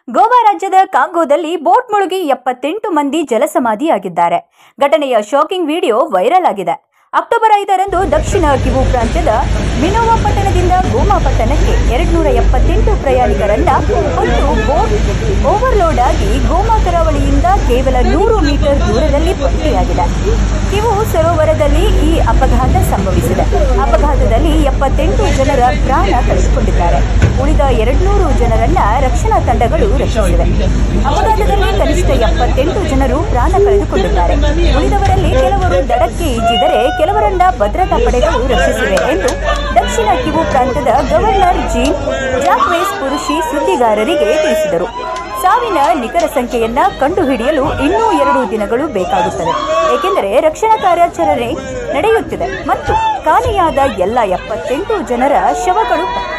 ಗೋವಾ ರಾಜ್ಯದ ಕಾಂಗೋದಲ್ಲಿ ಬೋಟ್ ಮುಳುಗಿ ಎಪ್ಪತ್ತೆಂಟು ಮಂದಿ ಜಲಸಮಾಧಿಯಾಗಿದ್ದಾರೆ ಘಟನೆಯ ಶಾಕಿಂಗ್ ವಿಡಿಯೋ ವೈರಲ್ ಆಗಿದೆ ಅಕ್ಟೋಬರ್ ಐದರಂದು ದಕ್ಷಿಣ ಕಿವು ಪ್ರಾಂತ್ಯದ ಮಿನೋವಾ ಪಟ್ಟಣದಿಂದ ಗೋಮಾ ಪಟ್ಟಣಕ್ಕೆ ಎರಡ್ನೂರ ಎಪ್ಪತ್ತೆಂಟು ಪ್ರಯಾಣಿಕರನ್ನ ಹೊತ್ತು ಬೋಟ್ ಓವರ್ಲೋಡ್ ಆಗಿ ಗೋಮಾ ಕರಾವಳಿಯಿಂದ ಕೇವಲ ನೂರು ಮೀಟರ್ ದೂರದಲ್ಲಿ ಪತ್ತೆಯಾಗಿದೆ ಕಿವು ಸರೋವರದಲ್ಲಿ ಈ ಅಪಘಾತ ಸಂಭವಿಸಿದೆ ಅಪಘಾತದಲ್ಲಿ ಎಪ್ಪತ್ತೆಂಟು ಜನರ ಪ್ರಾಣ ಕಳೆದುಕೊಂಡಿದ್ದಾರೆ ಉಳಿದ ಎರಡ್ನೂರು ಜನರನ್ನ ರಕ್ಷಣಾ ತಂಡಗಳು ರಕ್ಷಿಸಿವೆ ಅಪಘಾತದಲ್ಲಿ ಕನಿಷ್ಠ ಎಪ್ಪತ್ತೆಂಟು ಜನರು ಪ್ರಾಣ ಕಳೆದುಕೊಂಡಿದ್ದಾರೆ ಉಳಿದವರಲ್ಲಿ ಕೆಲವರು ದಡಕ್ಕೆ ಈಜಿದರೆ ಕೆಲವರನ್ನ ಭದ್ರತಾ ಪಡೆಗಳು ರಕ್ಷಿಸಿವೆ ಎಂದು ದಕ್ಷಿಣ ಕಿವು ಪ್ರಾಂತ್ಯದ ಗವರ್ನರ್ ಜೀನ್ ಜಾಕ್ವೇಸ್ ಪುರುಷಿ ಸುದ್ದಿಗಾರರಿಗೆ ತಿಳಿಸಿದರು ಸಾವಿನ ನಿಖರ ಸಂಖ್ಯೆಯನ್ನ ಕಂಡುಹಿಡಿಯಲು ಇನ್ನೂ ಎರಡು ದಿನಗಳು ಬೇಕಾಗುತ್ತದೆ ಏಕೆಂದರೆ ರಕ್ಷಣಾ ಕಾರ್ಯಾಚರಣೆ ನಡೆಯುತ್ತಿದೆ ಮತ್ತು ಕಾಣೆಯಾದ ಎಲ್ಲ ಎಪ್ಪತ್ತೆಂಟು ಜನರ ಶವಗಳು